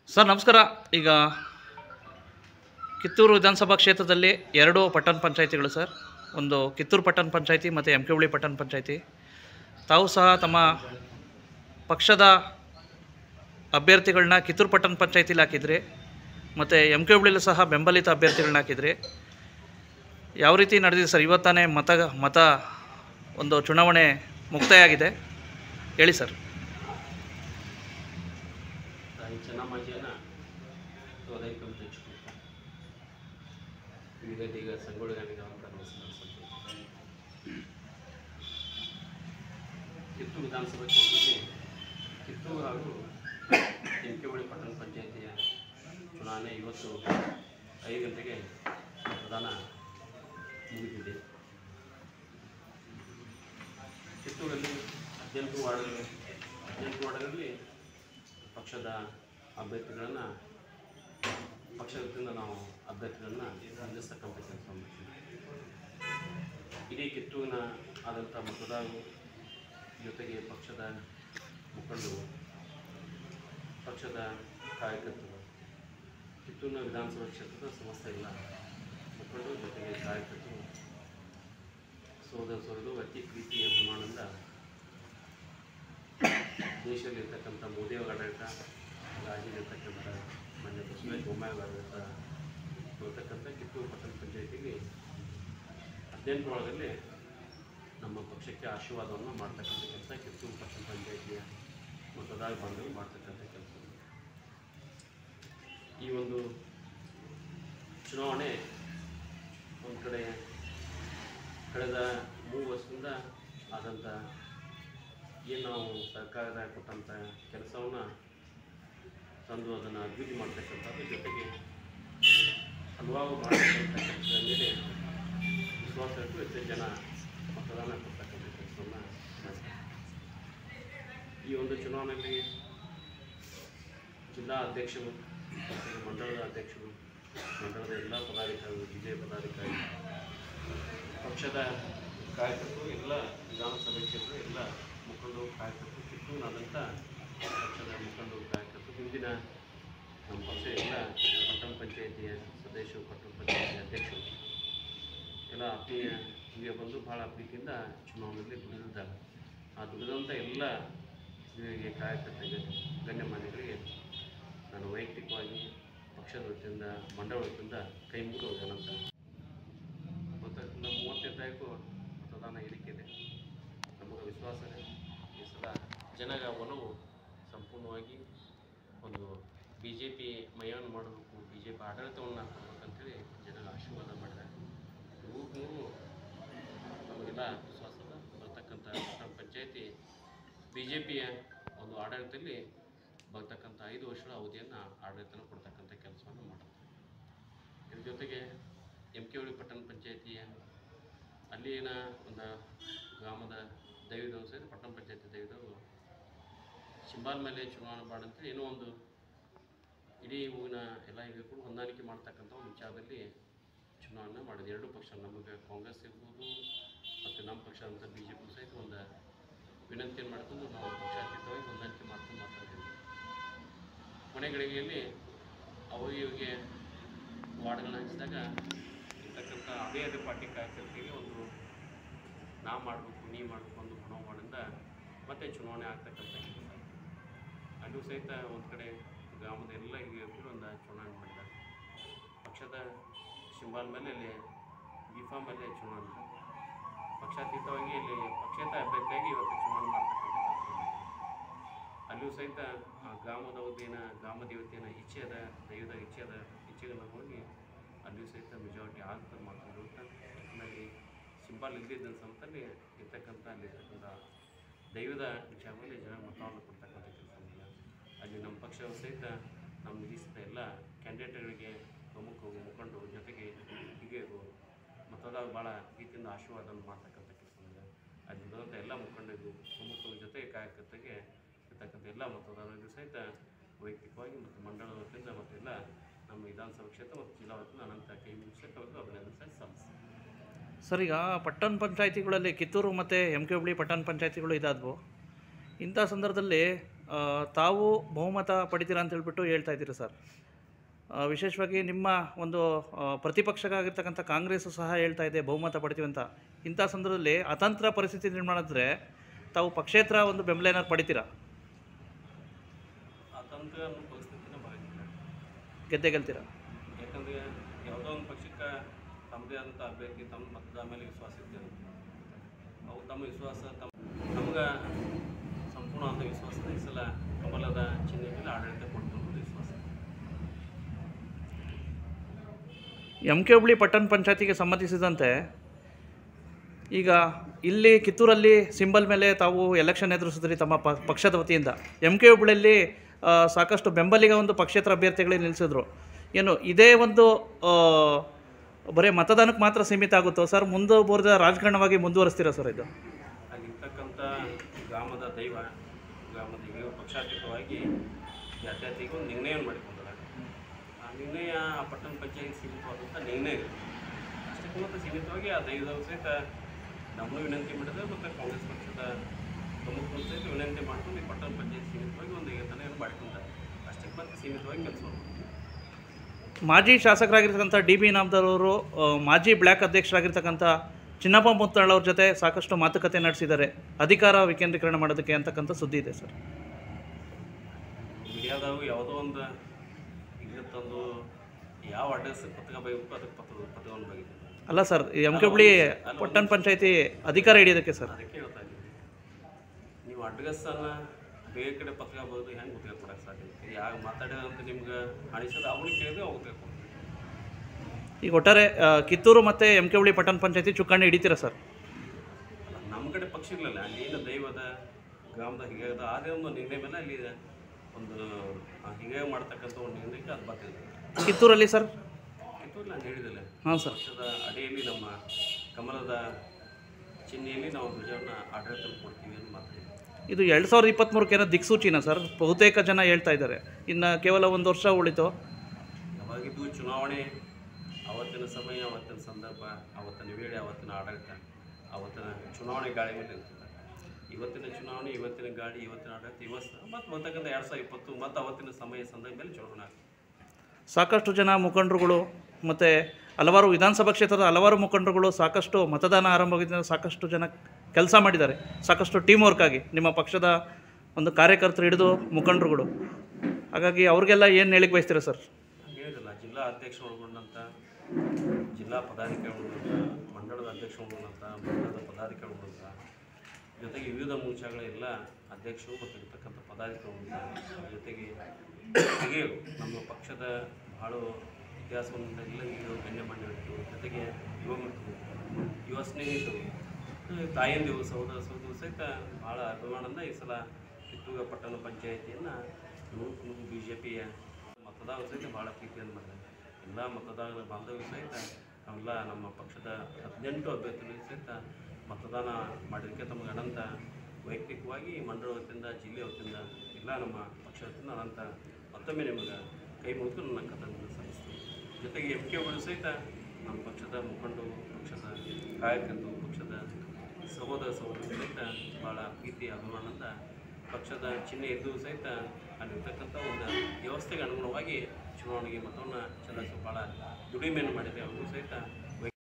Sir ನಮಸ್ಕಾರ ಈಗ ಕಿತ್ತೂರು ವಿಧಾನಸಭಾ ಕ್ಷೇತ್ರದಲ್ಲಿ ಎರಡು ಪಟ್ಟಣ ಪಂಚಾಯಿತಿಗಳು ಸರ್ ಒಂದು ಕಿತ್ತೂರು ಪಟ್ಟಣ ಪಂಚಾಯಿತಿ ಮತ್ತು ಎಂ ಕೆ ಹುಳಿ ಪಟ್ಟಣ ಪಂಚಾಯಿತಿ ತಾವು ಸಹ ತಮ್ಮ ಪಕ್ಷದ ಅಭ್ಯರ್ಥಿಗಳನ್ನ ಕಿತ್ತೂರು ಪಟ್ಟಣ ಪಂಚಾಯಿತಿಲಿ ಹಾಕಿದ್ರಿ ಮತ್ತು ಎಂ ಕೆ ಹುಬ್ಳಿಲೂ ಸಹ ಬೆಂಬಲಿತ ಅಭ್ಯರ್ಥಿಗಳನ್ನ ಹಾಕಿದ್ರಿ ಯಾವ ರೀತಿ ನಡೆದಿದೆ ಸರ್ ಇವತ್ತಾನೇ ಮತ ಮತ ಒಂದು ಚುನಾವಣೆ ಮುಕ್ತಾಯ ಆಗಿದೆ ಹೇಳಿ ಸರ್ ತಾಯಿ ಚೆನ್ನಮ್ಮಾಜಿಯನ್ನು ಹೃದಯಕ್ಕೆ ತೆಗೆದುಕೊಳ್ತಾರೆ ವಿವಿಧ ಈಗ ಸಂಗೊಳ್ಳಿಗಾಣಿಗ ಅಂತ ಕಿತ್ತೂರು ವಿಧಾನಸಭಾ ಕ್ಷೇತ್ರಕ್ಕೆ ಕಿತ್ತೂರು ಹಾಗೂ ಕೆಂಕೆಹೊಳಿ ಪಟ್ಟಣ ಪಂಚಾಯಿತಿಯ ಚುನಾವಣೆ ಇವತ್ತು ಐದು ಗಂಟೆಗೆ ಮತದಾನ ಮುಗಿದಿದೆ ಕಿತ್ತೂರಲ್ಲಿ ಹದಿನೆಂಟು ವಾರ್ಡ್ಗಳು ಹದಿನೆಂಟು ವಾರ್ಡ್ಗಳಲ್ಲಿ ಪಕ್ಷದ ಅಭ್ಯರ್ಥಿಗಳನ್ನು ಪಕ್ಷದಿಂದ ನಾವು ಅಭ್ಯರ್ಥಿಗಳನ್ನು ನಿಲ್ಲಿಸ್ತಕ್ಕಂಥ ಕೆಲಸ ಮಾಡ್ತೀವಿ ಇಡೀ ಕಿತ್ತೂರಿನ ಆದಂಥ ಮತದಾರರು ಜೊತೆಗೆ ಪಕ್ಷದ ಮುಖಂಡರು ಪಕ್ಷದ ಕಾರ್ಯಕರ್ತರು ಕಿತ್ತೂರಿನ ವಿಧಾನಸಭಾ ಕ್ಷೇತ್ರದ ಸಮಸ್ತ ಎಲ್ಲ ಮುಖಂಡರು ಜೊತೆಗೆ ಕಾರ್ಯಕರ್ತರು ಸೋದರ ಸೋದರರು ಅತಿ ಪ್ರೀತಿ ಅಭಿಮಾನದಿಂದ ದೇಶದಲ್ಲಿರ್ತಕ್ಕಂಥ ಮೋದಿಯವರ ಆಡಳಿತ ರಾಜ್ಯದಲ್ಲಿರ್ತಕ್ಕಂಥ ಮಾನ್ಯ ಬಸವರಾಜ ಬೊಮ್ಮಾಯಿ ಆಡಳಿತ ಇರತಕ್ಕಂಥ ಕಿತ್ತೂರು ಪಟ್ಟಣ ಪಂಚಾಯತಿಗೆ ಹದಿನೆಂಟು ಒಳಗಲ್ಲಿ ನಮ್ಮ ಪಕ್ಷಕ್ಕೆ ಆಶೀರ್ವಾದವನ್ನು ಮಾಡ್ತಕ್ಕಂಥ ಕೆಲಸ ಕಿತ್ತೂರು ಪಟ್ಟಣ ಪಂಚಾಯತಿಯ ಮತದಾರ ಬಾಂಧವರು ಮಾಡ್ತಕ್ಕಂಥ ಕೆಲಸ ಈ ಒಂದು ಚುನಾವಣೆ ಒಂದು ಕಡೆ ಕಳೆದ ಮೂರು ವರ್ಷದಿಂದ ಆದಂಥ ಏನು ನಾವು ಸರ್ಕಾರದ ಕೊಟ್ಟಂಥ ಕೆಲಸವನ್ನು ತಂದು ಅದನ್ನು ಅಭಿವೃದ್ಧಿ ಮಾಡ್ತಕ್ಕಂಥದ್ದು ಜೊತೆಗೆ ಹಲವಾರು ಮಾಡತಕ್ಕಂಥ ಕೆಲಸದ ಮೇಲೆ ವಿಶ್ವಾಸ ಇಟ್ಟು ಹೆಚ್ಚು ಜನ ಮತದಾನ ಕೊಡ್ತಕ್ಕಂಥ ಕೆಲಸವನ್ನು ಮಾಡ್ತಾರೆ ಈ ಒಂದು ಚುನಾವಣೆಯಲ್ಲಿ ಜಿಲ್ಲಾ ಅಧ್ಯಕ್ಷರು ಮತ್ತು ಮಂಡಳದ ಅಧ್ಯಕ್ಷರು ಮಂಡಳದ ಎಲ್ಲ ಪದಾಧಿಕಾರಿಗಳು ವಿಜಯ ಪದಾಧಿಕಾರಿ ಪಕ್ಷದ ಕಾರ್ಯಕರ್ತರು ಎಲ್ಲ ವಿಧಾನಸಭೆ ಕ್ಷೇತ್ರ ಎಲ್ಲ ಮುಖಂಡರು ಕಾರ್ಯಕರ್ತರು ಕಿತ್ತೂರಿನಾದಂಥ ಪಕ್ಷದ ಮುಖಂಡರು ಕಾರ್ಯಕರ್ತರು ಹಿಂದಿನ ನಮ್ಮ ಪಕ್ಷ ಎಲ್ಲ ಪಟ್ಟಣ ಪಂಚಾಯಿತಿಯ ಸದಸ್ಯರು ಪಟ್ಟಣ ಪಂಚಾಯಿತಿ ಅಧ್ಯಕ್ಷರು ಎಲ್ಲ ಆತ್ಮೀಯ ಹೀಗೆ ಬಂದು ಭಾಳ ಪ್ರೀತಿಯಿಂದ ಚುನಾವಣೆಯಲ್ಲಿ ದುಡಿದಿದ್ದಾರೆ ಆ ದುಡಿದಂಥ ಎಲ್ಲ ಹಿರಿಯರಿಗೆ ಕಾರ್ಯಕರ್ತರಿಗೆ ಗಣ್ಯಮಾನ್ಯಗಳಿಗೆ ನಾನು ವೈಯಕ್ತಿಕವಾಗಿ ಪಕ್ಷದ ವತಿಯಿಂದ ಮಂಡಳ ವತಿಯಿಂದ ಕೈ ಮುಗಿದು ಹೋಗೋಣಂತ ಮತ್ತು ನಮ್ಮ ಮೂವತ್ತನೇ ತಾರೀಕು ಮತದಾನ ಏರಿಕೆ ಇದೆ ನಮಗೆ ವಿಶ್ವಾಸ ಇದೆ ಈ ಸಲ ಜನರ ಒಲವು ಸಂಪೂರ್ಣವಾಗಿ ಒಂದು ಬಿ ಜೆ ಪಿ ಮಯವನ್ನು ಮಾಡಬೇಕು ಬಿ ಜೆ ಪಿ ಆಡಳಿತವನ್ನು ಕೊಡ್ಬೇಕಂತೇಳಿ ಜನರ ಆಶೀರ್ವಾದ ಮಾಡಿದ್ದಾರೆ ನೂರು ನೂರು ನಮಗೆಲ್ಲ ವಿಶ್ವಾಸದ ಬರ್ತಕ್ಕಂಥ ಪಟ್ಟಣ ಪಂಚಾಯತಿ ಬಿ ಜೆ ಪಿಯ ಒಂದು ಆಡಳಿತದಲ್ಲಿ ಬರ್ತಕ್ಕಂಥ ಐದು ವರ್ಷಗಳ ಅವಧಿಯನ್ನು ಆಡಳಿತನ ಕೊಡ್ತಕ್ಕಂಥ ಕೆಲಸವನ್ನು ಮಾಡುತ್ತೆ ಇದ್ರ ಜೊತೆಗೆ ಎಂ ಕೆ ಹುಳಿ ಪಟ್ಟಣ ಪಂಚಾಯತಿಯ ಅಲ್ಲಿನ ಒಂದು ಗ್ರಾಮದ ದೈವದವರು ಸಹಿತ ಪಟ್ಟಣ ಪಂಚಾಯತಿ ದೈವದವರು ಶಿಂಬಾಲ್ ಮೇಲೆ ಚುನಾವಣೆ ಮಾಡಂತೇಳಿ ಏನೋ ಒಂದು ಇಡೀ ಊರಿನ ಎಲ್ಲ ಹಿರಿಯರು ಹೊಂದಾಣಿಕೆ ಮಾಡ್ತಕ್ಕಂಥ ಒಂದು ವಿಚಾರದಲ್ಲಿ ಚುನಾವಣೆ ಮಾಡಿದೆ ಎರಡೂ ಪಕ್ಷ ನಮಗೆ ಕಾಂಗ್ರೆಸ್ ಇರ್ಬೋದು ಮತ್ತು ನಮ್ಮ ಪಕ್ಷ ಅಂತ ಬಿ ಜೆ ಪಿ ಸಹಿತ ಒಂದು ವಿನಂತಿಯನ್ನು ಮಾಡ್ಕೊಂಡು ನಾವು ಪಕ್ಷಾತೀತವಾಗಿ ಹೊಂದಾಣಿಕೆ ಮಾಡ್ಕೊಂಡು ಮಾತಾಡ್ತೀವಿ ಕೊನೆ ಗಳಿಗೆಯಲ್ಲಿ ಅವರಿಗೆ ವಾರ್ಡ್ಗಳನ್ನ ಹಂಚಿದಾಗ ಇರ್ತಕ್ಕಂಥ ಅದೇ ಅದೇ ಪಾರ್ಟಿ ಕಾರ್ಯಕರ್ತರಿಗೆ ಒಂದು ನಾ ಮಾಡಬೇಕು ನೀ ಮಾಡಬೇಕು ಒಂದು ಮನೋಭಾವದಿಂದ ಮತ್ತೆ ಚುನಾವಣೆ ಆಗ್ತಕ್ಕಂಥ ಕೆಲಸ ಅಲ್ಲೂ ಸಹಿತ ಒಂದು ಕಡೆ ಗ್ರಾಮದ ಎಲ್ಲ ಹಿರಿಯರು ಒಂದು ಚುನಾವಣೆ ಮಾಡಿದ್ದಾರೆ ಪಕ್ಷದ ಸಿಂಬಾಲ್ ಮೇಲೆ ಅಲ್ಲಿ ಬಿಫಾಮ್ ಮೇಲೆ ಚುನಾವಣೆ ಮಾಡಿದ್ದಾರೆ. ಪಕ್ಷಾತೀತವಾಗಿ ಇಲ್ಲಿ ಪಕ್ಷೇತರ ಅಭ್ಯರ್ಥಿಯಾಗಿ ಇವತ್ತು ಚುನಾವಣೆ ಮಾಡ್ತಕ್ಕಂಥ ಕೆಲಸ ಮಾಡಿದ್ದಾರೆ. ಅಲ್ಲಿಯೂ ಸಹಿತ ಆ ಗ್ರಾಮದ ಉದ್ದೇನ ಗ್ರಾಮ ದೇವತೆಯನ್ನು ಇಚ್ಛೆ ಅದ ದೈವದ ಇಚ್ಛೆ ಅದ ಇಚ್ಛೆಗಳನ್ನ ಹೋಗಿ ಅಲ್ಲಿಯೂ ಸಹಿತ ಮೆಜಾರಿಟಿ ಆಗ್ತದೆ ಮಾಡ್ಕೊಂಡು ಯಾಕಂದರೆ ಸಿಂಬಲ್ ಇಲ್ಲದಿದ್ದ ಸಂತಲ್ಲಿ ಇರ್ತಕ್ಕಂಥ ಅಲ್ಲಿರ್ತಕ್ಕಂಥ ದೈವದ ವಿಚಾರದಲ್ಲಿ ಜನ ಮತವನ್ನು ಕೊಡ್ತಕ್ಕಂಥ ಕೆಲಸ ಮಾಡಿಲ್ಲ ಅಲ್ಲಿ ನಮ್ಮ ಪಕ್ಷವು ಸಹಿತ ನಮ್ಮ ನಿಲ್ಲಿಸಿದ ಎಲ್ಲ ಕ್ಯಾಂಡಿಡೇಟ್ಗಳಿಗೆ ಪ್ರಮುಖ ಮುಖಂಡರು ಜೊತೆಗೆ ಹಿರಿಯರು ಮತದಾರ ಭಾಳ ಪ್ರೀತಿಯಿಂದ ಆಶೀರ್ವಾದವನ್ನು ಮಾಡ್ತಕ್ಕಂಥ ಕೆಲಸ ಮಾಡಿದೆ ಅಲ್ಲಿ ಇರುವಂಥ ಎಲ್ಲ ಮುಖಂಡರಿಗೂ ಪ್ರಮುಖರ ಜೊತೆಗೆ ಕಾರ್ಯಕರ್ತರಿಗೆ ಇರ್ತಕ್ಕಂಥ ಎಲ್ಲ ಮತದಾರರಿಗೂ ಸಹಿತ ವೈಯಕ್ತಿಕವಾಗಿ ಮತ್ತು ಮಂಡಳದ ವತಿಯಿಂದ ಮತ್ತು ಎಲ್ಲ ನಮ್ಮ ವಿಧಾನಸಭಾ ಕ್ಷೇತ್ರ ಮತ್ತು ಜಿಲ್ಲಾ ವತಿಯಿಂದ ಅನಂತ ಕೈ ಮುಗಿಸಕ್ಕೆ ಅವರಿಗೆ ಅಭಿನಂದನೆ ಸಹ ಸಲ್ಲಿಸ್ತೀನಿ ಸರ್ ಈಗ ಪಟ್ಟಣ ಪಂಚಾಯಿತಿಗಳಲ್ಲಿ ಕಿತ್ತೂರು ಮತ್ತು ಎಂ ಕೆ ಹುಬ್ಳಿ ಪಟ್ಟಣ ಪಂಚಾಯಿತಿಗಳು ಇದಾದವು ಇಂಥ ಸಂದರ್ಭದಲ್ಲಿ ಆ, ತಾವು ಬಹುಮತ ಪಡಿತೀರಾ ಅಂತ ಹೇಳ್ಬಿಟ್ಟು ಹೇಳ್ತಾ ಇದ್ದೀರಿ ಸರ್ ಆ, ವಿಶೇಷವಾಗಿ ನಿಮ್ಮ ಒಂದು ಆ, ಪ್ರತಿಪಕ್ಷವಾಗಿರ್ತಕ್ಕಂಥ ಕಾಂಗ್ರೆಸ್ಸು ಸಹ ಹೇಳ್ತಾ ಇದೆ ಬಹುಮತ ಪಡಿತೀವಿ ಅಂತ ಇಂಥ ಸಂದರ್ಭದಲ್ಲಿ ಅತಂತ್ರ ಪರಿಸ್ಥಿತಿ ನಿರ್ಮಾಣ ಆದರೆ ತಾವು ಪಕ್ಷೇತರ ಒಂದು ಬೆಂಬಲ ಏನಾದ್ರು ಪಡಿತೀರಾ ಅತಂತ್ರ ಅನ್ನೋ ಪರಿಸ್ಥಿತಿನ ಬರೋದಿಲ್ಲ ಗೆದ್ದೆ ಗೆಲ್ತೀರಾ ಯಾಕಂದರೆ ಯಾವುದೋ ಒಂದು ಪಕ್ಷಕ್ಕೆ ತಮ್ಮದೇ ಆದಂಥ ಅಭ್ಯರ್ಥಿ ತಮ್ಮ ಮತದ ಮೇಲೆ ವಿಶ್ವಾಸ ಇರ್ತದೆ ಅವು ತಮ್ಮ ವಿಶ್ವಾಸ ತಮ್ಮ ನಮ್ಗೆ ಸಂಪೂರ್ಣವಾದ ವಿಶ್ವಾಸ ಈ ಸಲ ಕಮಲದ ಚಿಹ್ನೆ ಮೇಲೆ ಆಡಳಿತ ಕೊಡ್ತು ಅನ್ನೋದು ವಿಶ್ವಾಸ ಎಂ ಕೆ ಹುಬ್ಳಿ ಪಟ್ಟಣ ಪಂಚಾಯತಿಗೆ ಸಂಬಂಧಿಸಿದಂತೆ ಈಗ ಇಲ್ಲಿ ಕಿತ್ತೂರಲ್ಲಿ ಸಿಂಬಲ್ ಮೇಲೆ ತಾವು ಎಲೆಕ್ಷನ್ ಎದುರಿಸಿದ್ರಿ ತಮ್ಮ ಪ ಪಕ್ಷದ ವತಿಯಿಂದ ಎಂ ಕೆ ಹುಬ್ಳಿಯಲ್ಲಿ ಆ, ಸಾಕಷ್ಟು ಬೆಂಬಲಿಗ ಒಂದು ಪಕ್ಷೇತರ ಅಭ್ಯರ್ಥಿಗಳಿಗೆ ನಿಲ್ಲಿಸಿದ್ರು ಏನು ಇದೇ ಒಂದು ಆ, ಬರೀ ಮತದಾನಕ್ಕೆ ಮಾತ್ರ ಸೀಮಿತ ಆಗುತ್ತೋ ಸರ್ ಮುಂದುವರೆದ ರಾಜಕಾರಣವಾಗಿ ಮುಂದುವರಿಸ್ತೀರಾ ಸರ್ ಇದು ಅಲ್ಲಿರ್ತಕ್ಕಂಥ ಗ್ರಾಮದ ದೈವ ಗ್ರಾಮದ ಈಗ ಪಕ್ಷಾತೀತವಾಗಿ ಜಾತ್ಯತೀಗ ಒಂದು ನಿರ್ಣಯವನ್ನು ಮಾಡಿಕೊಂಡಾರೆ ಆ ನಿರ್ಣಯ ಆ ಪಟ್ಟಣ ಪಂಚಾಯತ್ ಸೀಮಿತವಾದಂಥ ನಿರ್ಣಯ ಇದೆ ಅಷ್ಟಕ್ಕೆ ಮತ್ತು ಸೀಮಿತವಾಗಿ ಆ ದೈವದವರು ಸಹಿತ ನಮ್ಮನ್ನು ವಿನಂತಿ ಮಾಡಿದ್ರೆ ಮತ್ತು ಕಾಂಗ್ರೆಸ್ ಪಕ್ಷದ ಪ್ರಮುಖರು ಸಹಿತ ವಿನಂತಿ ಮಾಡ್ಕೊಂಡು ಈ ಪಟ್ಟಣ ಪಂಚಾಯತ್ ಸೀಮಿತವಾಗಿ ಒಂದು ಯೋಜನೆಯನ್ನು ಮಾಡಿಕೊಂತಾರೆ ಅಷ್ಟಕ್ಕೆ ಮತ್ತೆ ಸೀಮಿತವಾಗಿ ಕೆಲಸ ಮಾಡ್ತಾರೆ ಮಾಜಿ ಶಾಸಕರಾಗಿರ್ತಕ್ಕಂಥ ಡಿ ಬಿ ಇನಾಮ್ದಾರವರು ಆ, ಮಾಜಿ ಬ್ಲ್ಯಾಕ್ ಅಧ್ಯಕ್ಷರಾಗಿರ್ತಕ್ಕಂಥ ಚಿನ್ನಪ್ಪ ಮುತ್ತಳ್ಳವ್ರ ಜೊತೆ ಸಾಕಷ್ಟು ಮಾತುಕತೆ ನಡೆಸಿದ್ದಾರೆ ಅಧಿಕಾರ ವಿಕೇಂದ್ರೀಕರಣ ಮಾಡೋದಕ್ಕೆ ಅಂತಕ್ಕಂಥ ಸುದ್ದಿ ಇದೆ ಸರ್ ಮೀಡಿಯಾದವು ಯಾವುದೋ ಒಂದು ಈಗ ತಂದು ಯಾವ ಅಡ್ರೆಸ್ ಪತ್ರಿಕ ಬೈಬೇಕು ಅದಕ್ಕೆ ಪತ್ರ ಪತ್ರವನ್ನು ಬೈಬೇಕು ಅಲ್ಲ ಸರ್ ಎಂ ಕೆ ಹುಬ್ಳಿ ಪಟ್ಟಣ ಪಂಚಾಯತಿ ಅಧಿಕಾರ ಹಿಡಿಯೋದಕ್ಕೆ ಸರ್ ಅದಕ್ಕೆ ಹೇಳ್ತಾ ಇದ್ದೀನಿ ನೀವು ಅಡ್ರೆಸ್ಸನ್ನು ಬೇರೆ ಕಡೆ ಪತ್ರಿಕ ಬರೆದು ಹೆಂಗೆ ಉತ್ತರ ಕೊಡೋಕ್ಕೆ ಸಾಧ್ಯ ಯಾರು ಮಾತಾಡಿದಂತ ನಿಮ್ಗೆ ಅನಿಸೋದು ಅವ್ರಿಗೆ ಕೇಳಿದ್ರೆ ಅವ್ರು ಉತ್ತರ ಕೊಡ್ತಾರೆ ಈಗ ಒಟ್ಟಾರೆ ಆ, ಕಿತ್ತೂರು ಮತ್ತು ಎಂ ಕೆ ಹುಬ್ಳಿ ಪಟ್ಟಣ ಪಂಚಾಯತಿ ಚುಕ್ಕಾಣಿ ಹಿಡಿತೀರಾ ಸರ್ ಅಲ್ಲ, ನಮ್ಮ ಕಡೆ ಪಕ್ಷ ಇರಲಿಲ್ಲ ಅಲ್ಲಿ ಏನು ದೈವದ ಗ್ರಾಮದ ಹಿರಿಯದ ಅದೇ ಒಂದು ನಿರ್ಣಯ ಮೇಲೆ ಅಲ್ಲಿ ಒಂದು ಆ ಹಿರಿಯ ಮಾಡ್ತಕ್ಕಂಥ ಒಂದು ನಿರ್ಣಯಕ್ಕೆ ಅದು ಬರ್ತಿದೆ ಕಿತ್ತೂರಲ್ಲಿ ಸರ್ ಆಯಿತು ನಾನು ಹೇಳಿದಿಲ್ಲ ಹಾಂ ಸರ್ ಪಕ್ಷದ ಅಡಿಯಲ್ಲಿ ನಮ್ಮ ಕಮಲದ ಚಿಹ್ನೆಯಲ್ಲಿ ನಾವು ಧ್ವಜವನ್ನು ಆಡಳಿತ ಕೊಡ್ತೀವಿ ಅಂತ ಮಾತಾಡಿದ್ವಿ ಇದು ಎರಡು ಸಾವಿರದ ಇಪ್ಪತ್ತ್ಮೂರಕ್ಕೆ ಏನೋ ದಿಕ್ಸೂಚಿನ ಸರ್ ಬಹುತೇಕ ಜನ ಹೇಳ್ತಾ ಇದ್ದಾರೆ ಇನ್ನು ಕೇವಲ ಒಂದು ವರ್ಷ ಉಳಿತು ಯಾವಾಗಿದ್ದು ಚುನಾವಣೆ ಅವತ್ತಿನ ಸಮಯ ಅವತ್ತಿನ ಸಂದರ್ಭ ಅವತ್ತಿನ ವೇಳೆ ಅವತ್ತಿನ ಆಡಳಿತ ಅವತ್ತಿನ ಚುನಾವಣೆ ಗಾಳಿ ಮೇಲೆ ಇರ್ತದೆ ಇವತ್ತಿನ ಚುನಾವಣೆ ಇವತ್ತಿನ ಗಾಳಿ ಇವತ್ತಿನ ಆಡಳಿತ ಇವತ್ತು ಮತ್ತು ಬರ್ತಕ್ಕಂಥ ಎರಡು ಸಾವಿರದ ಇಪ್ಪತ್ತು ಮತ್ತು ಅವತ್ತಿನ ಸಮಯ ಸಂದರ್ಭ ಮೇಲೆ ಚುನಾವಣೆ ಆಗ್ತದೆ ಸಾಕಷ್ಟು ಜನ ಮುಖಂಡರುಗಳು ಮತ್ತು ಹಲವಾರು ವಿಧಾನಸಭಾ ಕ್ಷೇತ್ರದ ಹಲವಾರು ಮುಖಂಡರುಗಳು ಸಾಕಷ್ಟು ಮತದಾನ ಆರಂಭವಾಗಿದ್ದ ಸಾಕಷ್ಟು ಜನ ಕೆಲಸ ಮಾಡಿದ್ದಾರೆ ಸಾಕಷ್ಟು ಟೀಮ್ ವರ್ಕ್ ಆಗಿ ನಿಮ್ಮ ಪಕ್ಷದ ಒಂದು ಕಾರ್ಯಕರ್ತರು ಹಿಡಿದು ಮುಖಂಡರುಗಳು ಹಾಗಾಗಿ ಅವ್ರಿಗೆಲ್ಲ ಏನು ಹೇಳಿಕ್ ಬಯಸ್ತೀರಾ ಸರ್ ನಾನು ಹೇಳಿದಲ್ಲ ಜಿಲ್ಲಾ ಅಧ್ಯಕ್ಷ ಒಳಗೊಂಡಂಥ ಜಿಲ್ಲಾ ಪದಾಧಿಕಾರಿ ಒಳಗೊಂಡಂಥ ಮಂಡಳದ ಅಧ್ಯಕ್ಷ ಒಳಗೊಂಡಂಥ ಮಂಡಳದ ಪದಾಧಿಕಾರಿ ಒಳಗೊಂಡಂಥ ಜೊತೆಗೆ ವಿವಿಧ ಮುಂಚಾಗಳ ಎಲ್ಲ ಅಧ್ಯಕ್ಷರು ಮತ್ತು ಇರ್ತಕ್ಕಂಥ ಪದಾಧಿಕಾರಿ ಒಳಗೊಂಡಂಥ ಜೊತೆಗೆ ಹಿರಿಯರು ನಮ್ಮ ಪಕ್ಷದ ಬಹಳ ಇತಿಹಾಸವನ್ನು ಎಲ್ಲ ಹಿರಿಯರು ಗಣ್ಯಮಾನ್ಯ ವ್ಯಕ್ತಿಗಳು ಜೊತೆಗೆ ಯುವ ಮಿತ್ರರು ಯುವ ಸ್ನೇಹಿತರು ಆ, ತಾಯಂದಿರು ಸಹೋದರ ಸಹೋದರು ಸಹಿತ ಭಾಳ ಅಭಿಮಾನದಿಂದ ಈ ಸಲ ಕಿತ್ತೂರು ಪಟ್ಟಣ ಪಂಚಾಯಿತಿಯನ್ನು ನೂರು ಬಿ ಜೆ ಪಿಯ ಮತದಾರರು ಸಹಿತ ಭಾಳ ಪ್ರೀತಿಯನ್ನು ಮಾಡಿದ್ದಾರೆ ಎಲ್ಲ ಮತದಾರರ ಬಾಂಧವ್ಯ ಸಹಿತ ನಾವೆಲ್ಲ ನಮ್ಮ ಪಕ್ಷದ ಹದಿನೆಂಟು ಅಭ್ಯರ್ಥಿಗಳು ಸಹಿತ ಮತದಾನ ಮಾಡೋದಕ್ಕೆ ತಮಗೆ ಅನಂತ ವೈಯಕ್ತಿಕವಾಗಿ ಮಂಡಳ ವತಿಯಿಂದ ಜಿಲ್ಲೆ ವತಿಯಿಂದ ಎಲ್ಲ ನಮ್ಮ ಪಕ್ಷ ವತಿಯಿಂದ ಅನಂತ ಮತ್ತೊಮ್ಮೆ ನಿಮಗೆ ಕೈ ಮುಗಿದು ನನ್ನ ಕಥೆಯನ್ನು ಸಲ್ಲಿಸ್ತೀನಿ ಜೊತೆಗೆ ಎಂ ಕೆ ಸಹಿತ ನಮ್ಮ ಪಕ್ಷದ ಮುಖಂಡರು ಪಕ್ಷದ ಕಾರ್ಯಕರ್ತರು ಪಕ್ಷದ ಸಹೋದರ ಸಹೋದರಿ ಸಹಿತ ಭಾಳ ಪ್ರೀತಿ ಅಭಿಮಾನದಿಂದ ಪಕ್ಷದ ಚಿಹ್ನೆ ಇದ್ದು ಸಹಿತ ಅಲ್ಲಿರ್ತಕ್ಕಂಥ ಒಂದು ವ್ಯವಸ್ಥೆಗೆ ಅನುಗುಣವಾಗಿ ಚುನಾವಣೆಗೆ ಮತವನ್ನು ಚಲಾಯಿಸೋ ಭಾಳ ದುಡಿಮೆಯನ್ನು ಮಾಡಿದೆ ಅವರು ಸಹಿತ